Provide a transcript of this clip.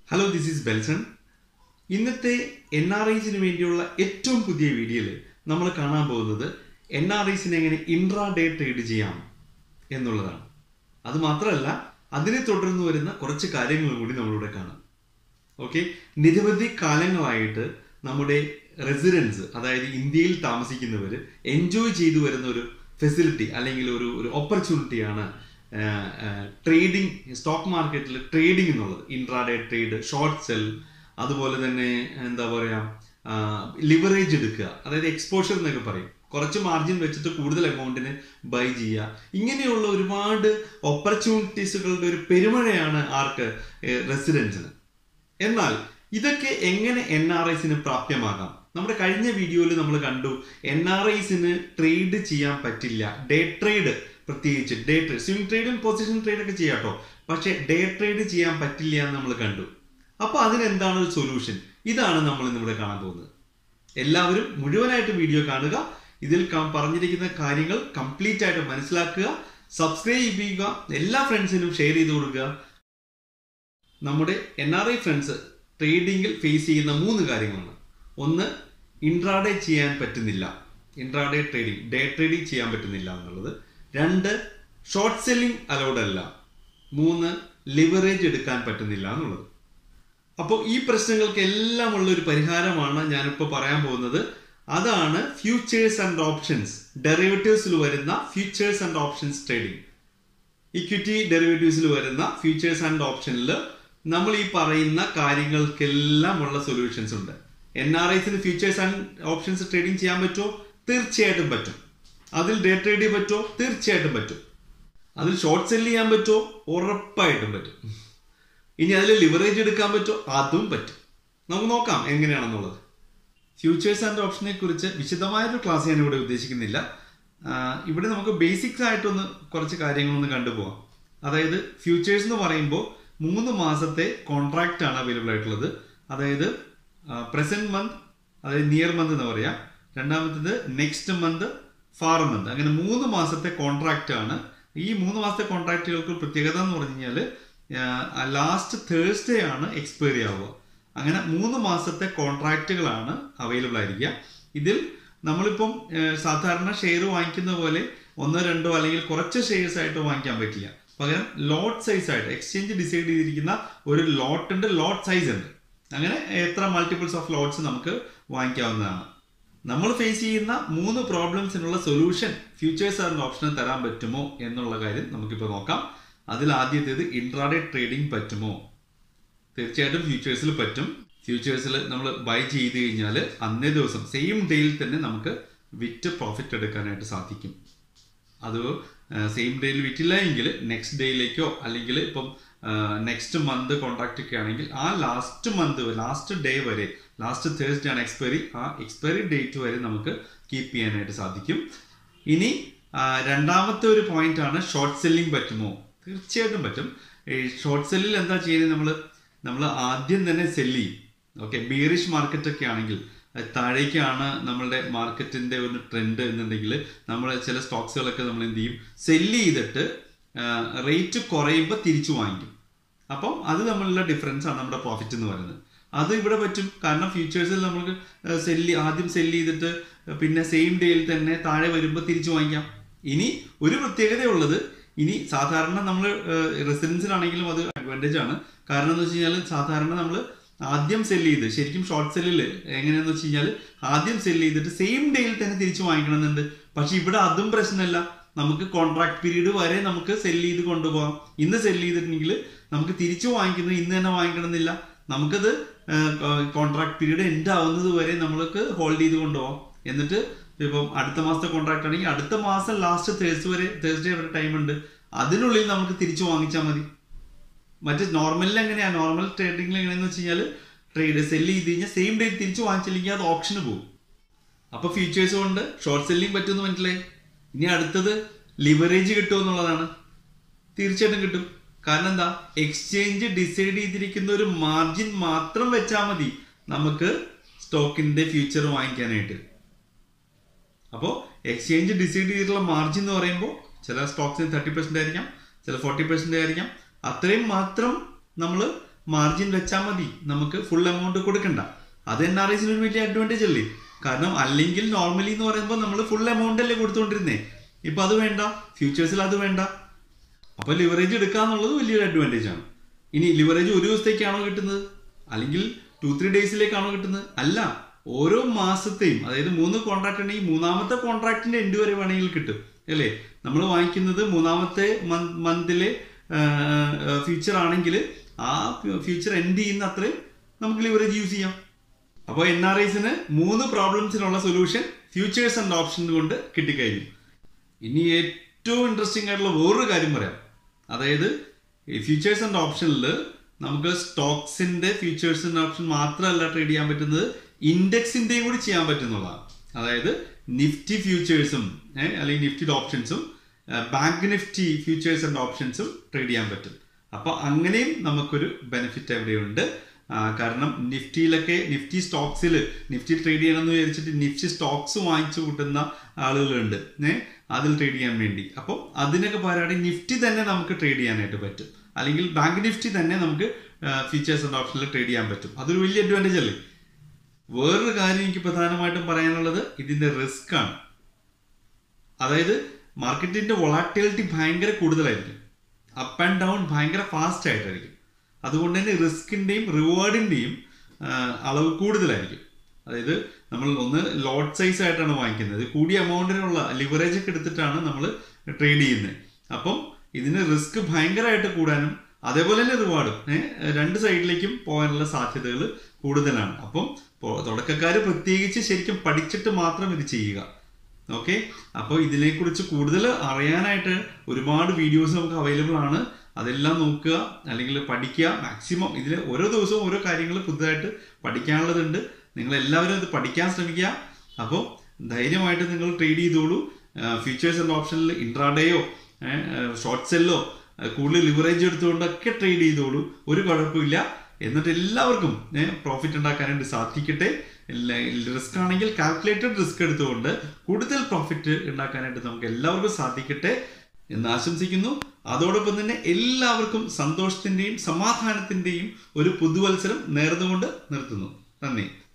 hello this is Belson ഇന്നത്തെ N R ഐസിന് വേണ്ടിയുള്ള ഏറ്റവും പുതിയ വീഡിയോയിൽ നമ്മൾ കാണാൻ പോകുന്നത് എൻ ആർ ഐസിനെ എങ്ങനെ ഇൻട്രാ ഡേ ട്രേഡ് ചെയ്യാം എന്നുള്ളതാണ് അത് മാത്രമല്ല അതിനെ തുടർന്ന് വരുന്ന കുറച്ച് കാര്യങ്ങളും കൂടി നമ്മളിവിടെ കാണാം ഓക്കെ നിരവധി കാലങ്ങളായിട്ട് നമ്മുടെ റെസിഡൻസ് അതായത് ഇന്ത്യയിൽ താമസിക്കുന്നവർ എൻജോയ് ചെയ്തു വരുന്ന ഒരു ഫെസിലിറ്റി അല്ലെങ്കിൽ ഒരു ഒരു ഓപ്പർച്യൂണിറ്റിയാണ് ട്രേഡിംഗ് സ്റ്റോക്ക് മാർക്കറ്റിൽ ട്രേഡിംഗ് എന്നുള്ളത് ഇൻട്രാഡേ ട്രേഡ് ഷോർട്ട് സെൽ അതുപോലെ തന്നെ എന്താ പറയുക ലിവറേജ് എടുക്കുക അതായത് എക്സ്പോഷർ എന്നൊക്കെ പറയും കുറച്ച് മാർജിൻ വെച്ചിട്ട് കൂടുതൽ എമൗണ്ടിന് ബൈ ചെയ്യുക ഇങ്ങനെയുള്ള ഒരുപാട് ഓപ്പർച്യൂണിറ്റീസുകളുടെ ഒരു പെരുമഴയാണ് ആർക്ക് റെസിഡൻസിന് എന്നാൽ ഇതൊക്കെ എങ്ങനെ എൻ ആർ ഐസിന് പ്രാപ്യമാകാം നമ്മുടെ കഴിഞ്ഞ വീഡിയോയിൽ നമ്മൾ കണ്ടു എൻ ആർ ഐസിന് ട്രേഡ് ചെയ്യാൻ പറ്റില്ല ഡേ ട്രേഡ് പ്രത്യേകിച്ച് ഡേ ട്രേഡ് സ്വിംഗ് ട്രേഡും പൊസിഷൻ ട്രേഡ് ഒക്കെ ചെയ്യാം കേട്ടോ പക്ഷെ ഡേ ട്രേഡ് ചെയ്യാൻ പറ്റില്ല എന്ന് നമ്മൾ കണ്ടു അപ്പൊ അതിനെന്താണ് ഒരു സൊല്യൂഷൻ ഇതാണ് നമ്മൾ ഇന്നിവിടെ കാണാൻ പോകുന്നത് എല്ലാവരും മുഴുവനായിട്ട് വീഡിയോ കാണുക ഇതിൽ ക- പറഞ്ഞിരിക്കുന്ന കാര്യങ്ങൾ കംപ്ലീറ്റ് ആയിട്ട് മനസ്സിലാക്കുക സബ്സ്ക്രൈബ് ചെയ്യുക എല്ലാ ഫ്രണ്ട്സിനും ഷെയർ ചെയ്ത് കൊടുക്കുക നമ്മുടെ എൻ ആർ ഐ ഫ്രണ്ട്സ് ട്രേഡിങ്ങിൽ ഫേസ് ചെയ്യുന്ന മൂന്ന് കാര്യങ്ങളാണ് ഒന്ന് ഇൻട്രാഡേ ചെയ്യാൻ പറ്റുന്നില്ല ഇൻട്രാഡേ ട്രേഡിംഗ് ഡേ ട്രേഡിംഗ് ചെയ്യാൻ പറ്റുന്നില്ല എന്നുള്ളത് രണ്ട് ഷോർട്ട് സെല്ലിംഗ് അലൗഡ് അല്ല മൂന്ന് ലിവറേജ് എടുക്കാൻ പറ്റുന്നില്ല എന്നുള്ളത് അപ്പോൾ ഈ പ്രശ്നങ്ങൾക്ക് എല്ലാം ഉള്ള ഒരു പരിഹാരമാണ് ഞാനിപ്പോൾ പറയാൻ പോകുന്നത് അതാണ് ഫ്യൂച്ചേഴ്സ് ആൻഡ് ഓപ്ഷൻസ് ഡെറിവേറ്റീവ്സിൽ വരുന്ന futures and options trading equity ഡെറിവേറ്റീവ്സിൽ വരുന്ന ഫ്യൂച്ചേഴ്സ് ആൻഡ് ഓപ്ഷനിൽ നമ്മൾ ഈ പറയുന്ന കാര്യങ്ങൾക്കെല്ലാം ഉള്ള സൊല്യൂഷൻസ് ഉണ്ട് എൻ ആർ ഐസിന് ഫ്യൂച്ചേഴ്സ് ആൻഡ് ഓപ്ഷൻസ് ട്രേഡിംഗ് ചെയ്യാൻ പറ്റുമോ തീർച്ചയായിട്ടും പറ്റും അതിൽ ഡേ ട്രേഡ് ചെയ്യാൻ പറ്റുമോ തീർച്ചയായിട്ടും പറ്റും അതിൽ ഷോർട്ട് സെല് ചെയ്യാൻ പറ്റുമോ ഉറപ്പായിട്ടും പറ്റും ഇനി അതിൽ ലിവറേജ് എടുക്കാൻ പറ്റുമോ അതും പറ്റും നമുക്ക് നോക്കാം എങ്ങനെയാണെന്നുള്ളത് ഫ്യൂച്ചേഴ്സ് ആൻഡ് ഓപ്ഷനെ കുറിച്ച് വിശദമായൊരു ക്ലാസ് ഞാൻ ഇവിടെ ഉദ്ദേശിക്കുന്നില്ല ആ, ഇവിടെ നമുക്ക് ബേസിക്സ് ആയിട്ടൊന്ന് കുറച്ച് കാര്യങ്ങളൊന്ന് കണ്ടുപോകാം അതായത് ഫ്യൂച്ചേഴ്സ് എന്ന് പറയുമ്പോൾ മൂന്ന് മാസത്തെ കോൺട്രാക്റ്റ് ആണ് അവൈലബിൾ ആയിട്ടുള്ളത് അതായത് പ്രസന്റ് മന്ത് അതായത് നിയർ മന്ത് എന്ന് പറയാം രണ്ടാമത്തേത് നെക്സ്റ്റ് മന്ത് ഫാർ മന്ത് അങ്ങനെ മൂന്ന് മാസത്തെ കോൺട്രാക്റ്റ് ആണ് ഈ മൂന്ന് മാസത്തെ കോൺട്രാക്റ്റുകൾക്ക് പ്രത്യേകത എന്ന് പറഞ്ഞു കഴിഞ്ഞാൽ ലാസ്റ്റ് തേഴ്സ്ഡേ ആണ് എക്സ്പയറി ആവുക അങ്ങനെ മൂന്ന് മാസത്തെ കോൺട്രാക്റ്റുകളാണ് അവൈലബിൾ ആയിരിക്കുക ഇതിൽ നമ്മളിപ്പം ഏഹ്, സാധാരണ ഷെയർ വാങ്ങിക്കുന്ന പോലെ ഒന്നോ രണ്ടോ അല്ലെങ്കിൽ കുറച്ച് ഷെയർസ് ആയിട്ട് വാങ്ങിക്കാൻ പറ്റില്ല പകരം ലോട്ട് സൈസ് ആയിട്ട് എക്സ്ചേഞ്ച് ഡിസൈഡ് ചെയ്തിരിക്കുന്ന ഒരു ലോട്ട് ഉണ്ട് ലോട്ട് സൈസ് ഉണ്ട് അങ്ങനെ എത്ര മൾട്ടിപ്പിൾസ് ഓഫ് ലോട്ട്സ് നമുക്ക് വാങ്ങിക്കാവുന്നതാണ് നമ്മൾ ഫേസ് ചെയ്യുന്ന മൂന്ന് പ്രോബ്ലംസിനുള്ള സൊല്യൂഷൻ ഫ്യൂച്ചേഴ്സ് ആൻഡ് ഓപ്ഷന് തരാൻ പറ്റുമോ എന്നുള്ള കാര്യം നമുക്കിപ്പോൾ നോക്കാം അതിൽ ആദ്യത്തേത് ഇൻട്രാഡേ ട്രേഡിംഗ് പറ്റുമോ തീർച്ചയായിട്ടും ഫ്യൂച്ചേഴ്സിൽ പറ്റും ഫ്യൂച്ചേഴ്സിൽ നമ്മൾ ബൈ ചെയ്ത് കഴിഞ്ഞാൽ അന്നേ ദിവസം സെയിം ഡേയിൽ തന്നെ നമുക്ക് വിറ്റ് പ്രോഫിറ്റ് എടുക്കാനായിട്ട് സാധിക്കും അത് സെയിം ഡേയിൽ വിറ്റില്ല എങ്കിൽ നെക്സ്റ്റ് ഡേയിലേക്കോ അല്ലെങ്കിൽ ഇപ്പം നെക്സ്റ്റ് മന്ത് കോൺട്രാക്റ്റ് ഒക്കെ ആണെങ്കിൽ ആ ലാസ്റ്റ് മന്ത് ലാസ്റ്റ് ഡേ വരെ ലാസ്റ്റ് തേഴ്സ്ഡേ ആണ് എക്സ്പയറി ആ എക്സ്പയറി ഡേറ്റ് വരെ നമുക്ക് കീപ്പ് ചെയ്യാനായിട്ട് സാധിക്കും ഇനി ആ, രണ്ടാമത്തെ ഒരു പോയിന്റ് ആണ് ഷോർട്ട് സെല്ലിംഗ് പറ്റുമോ തീർച്ചയായിട്ടും പറ്റും ഈ ഷോർട്ട് സെല്ലിൽ എന്താ ചെയ്യുന്നത് നമ്മൾ നമ്മൾ ആദ്യം തന്നെ സെല്ല് ചെയ്യും ഓക്കെ ബീറിഷ് മാർക്കറ്റ് ഒക്കെ ആണെങ്കിൽ അത് താഴേക്കാണ് നമ്മളുടെ മാർക്കറ്റിന്റെ ഒരു ട്രെൻഡ് എന്നുണ്ടെങ്കിൽ നമ്മൾ ചില സ്റ്റോക്സുകളൊക്കെ നമ്മൾ എന്ത് ചെയ്യും സെല്ല് ചെയ്തിട്ട് റേറ്റ് കുറയുമ്പോൾ തിരിച്ചു വാങ്ങിക്കും അപ്പം അത് തമ്മിലുള്ള ഡിഫറൻസ് ആണ് നമ്മുടെ പ്രോഫിറ്റ് എന്ന് പറയുന്നത് അത് ഇവിടെ പറ്റും കാരണം ഫ്യൂച്ചേഴ്സിൽ നമുക്ക് സെല്ല് ആദ്യം സെല്ല് ചെയ്തിട്ട് പിന്നെ സെയിം ഡേയിൽ തന്നെ താഴെ വരുമ്പോൾ തിരിച്ചു വാങ്ങിക്കാം ഇനി ഒരു പ്രത്യേകതയുള്ളത് ഇനി സാധാരണ നമ്മൾ റെസിഡൻസിലാണെങ്കിലും അത് അഡ്വാൻറ്റേജ് ആണ് കാരണം എന്ന് വെച്ച് കഴിഞ്ഞാൽ സാധാരണ നമ്മൾ ആദ്യം സെല്ല് ചെയ്ത് ശരിക്കും ഷോർട്ട് സെല്ലിൽ എങ്ങനെയാന്ന് വെച്ച് കഴിഞ്ഞാൽ ആദ്യം സെല്ല് ചെയ്തിട്ട് സെയിം ഡേയിൽ തന്നെ തിരിച്ചു വാങ്ങിക്കണമെന്നുണ്ട് പക്ഷെ ഇവിടെ അതും പ്രശ്നമല്ല നമുക്ക് കോൺട്രാക്ട് പീരീഡ് വരെ നമുക്ക് സെല്ല് ചെയ്ത് കൊണ്ടുപോകാം ഇന്ന് സെല്ല് ചെയ്തിട്ടുണ്ടെങ്കിൽ നമുക്ക് തിരിച്ചു വാങ്ങിക്കുന്നത് ഇന്ന് തന്നെ വാങ്ങിക്കണമെന്നില്ല നമുക്കത് കോൺട്രാക്ട് പീരീഡ് എൻഡ് ആവുന്നത് വരെ നമ്മൾക്ക് ഹോൾഡ് ചെയ്ത് കൊണ്ടുപോകാം എന്നിട്ട് ഇപ്പം അടുത്ത മാസത്തെ കോൺട്രാക്ട് ആണെങ്കിൽ അടുത്ത മാസം ലാസ്റ്റ് തേഴ്സ് വരെ തേഴ്സ്ഡേ വരെ ടൈം ഉണ്ട് അതിനുള്ളിൽ നമുക്ക് തിരിച്ചു വാങ്ങിച്ചാൽ മതി മറ്റേ നോർമലിൽ എങ്ങനെയാ നോർമൽ ട്രേഡിംഗിൽ എങ്ങനെയാന്ന് വെച്ച് കഴിഞ്ഞാൽ ട്രേഡ് സെല്ല് ചെയ്ത് കഴിഞ്ഞാൽ സെയിം ഡേറ്റ് തിരിച്ചു വാങ്ങിച്ചില്ലെങ്കിൽ അത് ഓപ്ഷന് പോകും അപ്പൊ ഫീച്ചേഴ്സ് കൊണ്ട് ഷോർട്ട് സെല്ലിംഗ് പറ്റുമെന്ന് മനസ്സിലായി ഇനി അടുത്തത് ലിവറേജ് കിട്ടുമോ എന്നുള്ളതാണ് തീർച്ചയായിട്ടും കിട്ടും കാരണം എന്താ എക്സ്ചേഞ്ച് ഡിസൈഡ് ചെയ്തിരിക്കുന്ന ഒരു മാർജിൻ മാത്രം വെച്ചാൽ മതി നമുക്ക് സ്റ്റോക്കിന്റെ ഫ്യൂച്ചർ വാങ്ങിക്കാനായിട്ട് അപ്പോൾ എക്സ്ചേഞ്ച് ഡിസൈഡ് ചെയ്തിട്ടുള്ള മാർജിൻ എന്ന് പറയുമ്പോൾ ചില സ്റ്റോക്സിന് തേർട്ടി പെർസെന്റ് ആയിരിക്കാം ചില ഫോർട്ടി പെർസെന്റ് ആയിരിക്കാം അത്രയും മാത്രം നമ്മൾ മാർജിൻ വെച്ചാൽ മതി നമുക്ക് ഫുൾ എമൗണ്ട് കൊടുക്കണ്ട അത് എൻ ആർ ഐസിന് ഒരു വലിയ അഡ്വാൻറ്റേജ് അല്ലേ കാരണം അല്ലെങ്കിൽ നോർമലി എന്ന് പറയുമ്പോൾ നമ്മൾ ഫുൾ എമൗണ്ട് അല്ലേ കൊടുത്തുകൊണ്ടിരുന്നേ ഇപ്പൊ അത് വേണ്ട ഫ്യൂച്ചേഴ്സിൽ അത് വേണ്ട അപ്പൊ ലിവറേജ് എടുക്കുക എന്നുള്ളത് വലിയൊരു അഡ്വാൻറ്റേജ് ആണ് ഇനി ലിവറേജ് ഒരു ദിവസത്തേക്കാണോ കിട്ടുന്നത് അല്ലെങ്കിൽ ടു ത്രീ ഡേയ്സിലേക്കാണോ കിട്ടുന്നത് അല്ല ഓരോ മാസത്തെയും അതായത് മൂന്ന് കോൺട്രാക്ട് ഉണ്ടെങ്കിൽ മൂന്നാമത്തെ കോൺട്രാക്ടിന്റെ എൻഡ് വരെ വേണമെങ്കിൽ കിട്ടും അല്ലേ നമ്മൾ വാങ്ങിക്കുന്നത് മൂന്നാമത്തെ മന്തിലെ ഫ്യൂച്ചർ ആണെങ്കിൽ ആ ഫ്യൂച്ചർ എൻഡ് ചെയ്യുന്ന അത്രയും നമുക്ക് ലിവറേജ് യൂസ് ചെയ്യാം അപ്പോൾ എൻ ആർ ഐസിന് മൂന്ന് പ്രോബ്ലംസിനുള്ള സൊല്യൂഷൻ ഫ്യൂച്ചേഴ്സ് ആൻഡ് ഓപ്ഷൻ കൊണ്ട് കിട്ടിക്കഴിഞ്ഞു ഇനി ഏറ്റവും ഇൻട്രസ്റ്റിംഗ് ആയിട്ടുള്ള വേറൊരു കാര്യം പറയാം അതായത് ഈ ഫ്യൂച്ചേഴ്സ് ആൻഡ് ഓപ്ഷനിൽ നമുക്ക് സ്റ്റോക്സിന്റെ ഫ്യൂച്ചേഴ്സ് ആൻഡ് ഓപ്ഷൻ മാത്രമല്ല ട്രേഡ് ചെയ്യാൻ പറ്റുന്നത് ഇൻഡെക്സിന്റെയും കൂടി ചെയ്യാൻ പറ്റുന്നതാണ് അതായത് നിഫ്റ്റി ഫ്യൂച്ചേഴ്സും അല്ലെങ്കിൽ നിഫ്റ്റി ഓപ്ഷൻസും ബാങ്ക് നിഫ്റ്റി ഫ്യൂച്ചേഴ്സ് ആൻഡ് ഓപ്ഷൻസും ട്രേഡ് ചെയ്യാൻ പറ്റും അപ്പോൾ അങ്ങനെയും നമുക്കൊരു ബെനിഫിറ്റ് എവിടെയുണ്ട് ആ, കാരണം നിഫ്റ്റിയിലൊക്കെ നിഫ്റ്റി സ്റ്റോക്സിൽ നിഫ്റ്റി ട്രേഡ് ചെയ്യണമെന്ന് വിചാരിച്ചിട്ട് നിഫ്റ്റി സ്റ്റോക്സ് വാങ്ങിച്ചു കൂട്ടുന്ന ആളുകളുണ്ട് ഏ അതിൽ ട്രേഡ് ചെയ്യാൻ വേണ്ടി അപ്പോൾ അതിനൊക്കെ പകരമായിട്ട് നിഫ്റ്റി തന്നെ നമുക്ക് ട്രേഡ് ചെയ്യാനായിട്ട് പറ്റും അല്ലെങ്കിൽ ബാങ്ക് നിഫ്റ്റി തന്നെ നമുക്ക് ഫീച്ചേഴ്സ് ആൻഡ് ഓപ്ഷനിൽ ട്രേഡ് ചെയ്യാൻ പറ്റും അതൊരു വലിയ അഡ്വാൻറ്റേജ് അല്ലേ വേറൊരു കാര്യം എനിക്ക് പ്രധാനമായിട്ടും പറയാനുള്ളത് ഇതിന്റെ റിസ്ക് ആണ് അതായത് മാർക്കറ്റിന്റെ വൊളാറ്റിലിറ്റി ഭയങ്കര കൂടുതലായിരിക്കും അപ്പ് ആൻഡ് ഡൗൺ ഭയങ്കര ഫാസ്റ്റ് ആയിട്ടായിരിക്കും അതുകൊണ്ട് തന്നെ റിസ്കിന്റെയും റിവാർഡിന്റെയും അളവ് കൂടുതലായിരിക്കും അതായത് നമ്മൾ ഒന്ന് ലോട്ട് സൈസ് ആയിട്ടാണ് വാങ്ങിക്കുന്നത് കൂടിയ എമൗണ്ടിനുള്ള ലിവറേജ് ഒക്കെ എടുത്തിട്ടാണ് നമ്മൾ ട്രേഡ് ചെയ്യുന്നത് അപ്പം ഇതിന് റിസ്ക് ഭയങ്കരമായിട്ട് കൂടാനും അതേപോലെ തന്നെ റിവാർഡും രണ്ട് സൈഡിലേക്കും പോകാനുള്ള സാധ്യതകൾ കൂടുതലാണ് അപ്പം തുടക്കക്കാർ പ്രത്യേകിച്ച് ശരിക്കും പഠിച്ചിട്ട് മാത്രം ഇത് ചെയ്യുക ഓക്കെ അപ്പോൾ ഇതിനെക്കുറിച്ച് കൂടുതൽ അറിയാനായിട്ട് ഒരുപാട് വീഡിയോസ് നമുക്ക് അവൈലബിൾ ആണ് അതെല്ലാം നോക്കുക അല്ലെങ്കിൽ പഠിക്കുക മാക്സിമം ഇതിൽ ഓരോ ദിവസവും ഓരോ കാര്യങ്ങൾ പുതുതായിട്ട് പഠിക്കാനുള്ളതുണ്ട് നിങ്ങൾ എല്ലാവരും അത് പഠിക്കാൻ ശ്രമിക്കുക അപ്പോൾ ധൈര്യമായിട്ട് നിങ്ങൾ ട്രേഡ് ചെയ്തോളൂ ഫ്യൂച്ചേഴ്സ് ആൻഡ് ഓപ്ഷനിൽ ഇൻട്രാഡേയോ ഷോർട്ട് സെല്ലോ കൂടുതൽ ലിവറേജ് എടുത്തുകൊണ്ടൊക്കെ ട്രേഡ് ചെയ്തോളൂ ഒരു കുഴപ്പമില്ല എന്നിട്ട് എല്ലാവർക്കും പ്രോഫിറ്റ് ഉണ്ടാക്കാനായിട്ട് സാധിക്കട്ടെ റിസ്ക് ആണെങ്കിൽ കാൽക്കുലേറ്റഡ് റിസ്ക് എടുത്തുകൊണ്ട് കൂടുതൽ പ്രോഫിറ്റ് ഉണ്ടാക്കാനായിട്ട് നമുക്ക് എല്ലാവർക്കും സാധിക്കട്ടെ എന്ന് ആശംസിക്കുന്നു അതോടൊപ്പം തന്നെ എല്ലാവർക്കും സന്തോഷത്തിന്റെയും സമാധാനത്തിന്റെയും ഒരു പുതുവത്സരം നേർന്നുകൊണ്ട് നിർത്തുന്നു നന്ദി